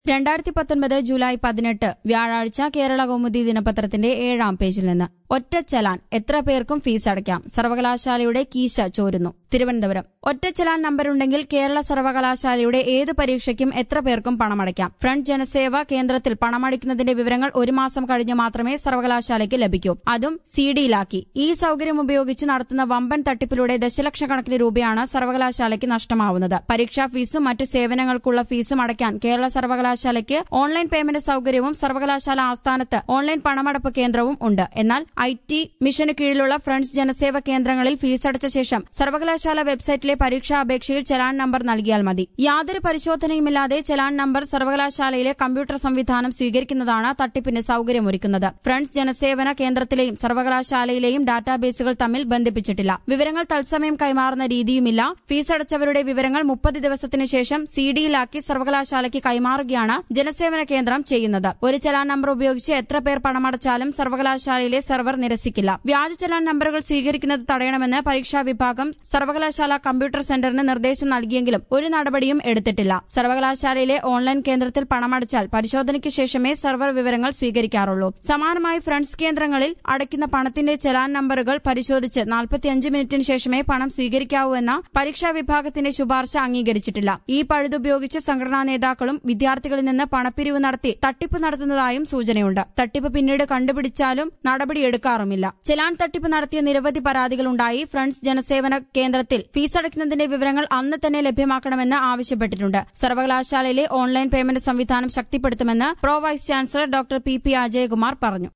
രണ്ടായിരത്തി പത്തൊൻപത് ജൂലൈ പതിനെട്ട് വ്യാഴാഴ്ച കേരള കൗമുദി ദിനപത്രത്തിന്റെ ഏഴാം പേജിൽ നിന്ന് ഒറ്റ ചലാൻ എത്ര പേർക്കും ഫീസ് അടയ്ക്കാം സർവകലാശാലയുടെ കീശ ചോരുന്നു തിരുവനന്തപുരം ഒറ്റ ചലാൻ നമ്പരുണ്ടെങ്കിൽ കേരള സർവകലാശാലയുടെ ഏത് പരീക്ഷയ്ക്കും എത്ര പേർക്കും പണമടയ്ക്കാം ഫ്രണ്ട് ജനസേവ കേന്ദ്രത്തിൽ പണമടയ്ക്കുന്നതിന്റെ വിവരങ്ങൾ ഒരു മാസം കഴിഞ്ഞ് മാത്രമേ സർവകലാശാലയ്ക്ക് ലഭിക്കൂ അതും സി ഡിയിലാക്കി ഈ സൌകര്യം ഉപയോഗിച്ച് നടത്തുന്ന വമ്പൻ തട്ടിപ്പിലൂടെ ദശലക്ഷക്കണക്കിന് രൂപയാണ് സർവകലാശാലയ്ക്ക് നഷ്ടമാവുന്നത് പരീക്ഷാ ഫീസും മറ്റു സേവനങ്ങൾക്കുള്ള ഫീസും അടയ്ക്കാൻ കേരള സർവകലാശാലയ്ക്ക് ഓൺലൈൻ പേയ്മെന്റ് സൌകര്യവും സർവകലാശാല ആസ്ഥാനത്ത് ഓൺലൈൻ പണമടപ്പ് കേന്ദ്രവും ഉണ്ട് എന്നാൽ ഐ ടി മിഷന് കീഴിലുള്ള ഫ്രണ്ട്സ് ജനസേവ കേന്ദ്രങ്ങളിൽ ഫീസ് അടച്ച ശേഷം സർവകലാശാല വെബ്സൈറ്റിലെ പരീക്ഷാ അപേക്ഷയിൽ ചലാൻ നമ്പർ നൽകിയാൽ മതി യാതൊരു പരിശോധനയുമില്ലാതെ ചലാൻ നമ്പർ സർവകലാശാലയിലെ കമ്പ്യൂട്ടർ സംവിധാനം സ്വീകരിക്കുന്നതാണ് തട്ടിപ്പിന് സൌകര്യമൊരുക്കുന്നത് ഫ്രണ്ട്സ് ജനസേവന കേന്ദ്രത്തിലെയും സർവകലാശാലയിലെയും ഡാറ്റാബേസുകൾ തമ്മിൽ ബന്ധിപ്പിച്ചിട്ടില്ല വിവരങ്ങൾ തത്സമയം കൈമാറുന്ന രീതിയുമില്ല ഫീസ് അടച്ചവരുടെ വിവരങ്ങൾ മുപ്പത് ദിവസത്തിന് ശേഷം സി ഡിയിലാക്കി സർവകലാശാലയ്ക്ക് കൈമാറുകയാണ് ജനസേവന കേന്ദ്രം ചെയ്യുന്നത് ഒരു ചലാൻ നമ്പർ ഉപയോഗിച്ച് എത്ര പേർ പണമടച്ചാലും സർവകലാശാലയിലെ സെർവർ നിരസിക്കില്ല വ്യാജ ചലാൻ നമ്പറുകൾ സ്വീകരിക്കുന്നത് തടയണമെന്ന് പരീക്ഷാ വിഭാഗം സർവകലാശാല കമ്പ്യൂട്ടർ സെന്ററിന് നിർദ്ദേശം നൽകിയെങ്കിലും ഒരു നടപടിയും എടുത്തിട്ടില്ല സർവകലാശാലയിലെ ഓൺലൈൻ കേന്ദ്രത്തിൽ പണമടച്ചാൽ പരിശോധനയ്ക്ക് ശേഷമേ സെർവർ വിവരങ്ങൾ സ്വീകരിക്കാറുള്ളൂ സമാനമായി ഫ്രണ്ട്സ് കേന്ദ്രങ്ങളിൽ അടയ്ക്കുന്ന പണത്തിന്റെ ചലാൻ നമ്പറുകൾ പരിശോധിച്ച് നാൽപ്പത്തിയഞ്ച് മിനിറ്റിന് ശേഷമേ പണം സ്വീകരിക്കാവൂ എന്ന പരീക്ഷാ വിഭാഗത്തിന്റെ ശുപാർശ അംഗീകരിച്ചിട്ടില്ല ഈ പഴുതുപയോഗിച്ച് സംഘടനാ നേതാക്കളും വിദ്യാർത്ഥികളിൽ നിന്ന് പണപ്പിരിവ് നടത്തി തട്ടിപ്പ് നടത്തുന്നതായും സൂചനയുണ്ട് തട്ടിപ്പ് പിന്നീട് കണ്ടുപിടിച്ചാലും നടപടിയെടുക്കാറുമില്ല ചലാൻ തട്ടിപ്പ് നടത്തിയ നിരവധി പരാതികളുണ്ടായി ഫ്രണ്ട്സ് ജനസേവന കേന്ദ്രത്തിൽ ഫീസ് അടയ്ക്കുന്നതിന്റെ വിവരങ്ങൾ അന്ന് തന്നെ ലഭ്യമാക്കണമെന്ന് ആവശ്യപ്പെട്ടിട്ടുണ്ട് സർവകലാശാലയിലെ ഓൺലൈൻ പേയ്മെന്റ് സംവിധാനം ശക്തിപ്പെടുത്തുമെന്ന് pro vice chancellor doctor P P Ajayakumar പറഞ്ഞു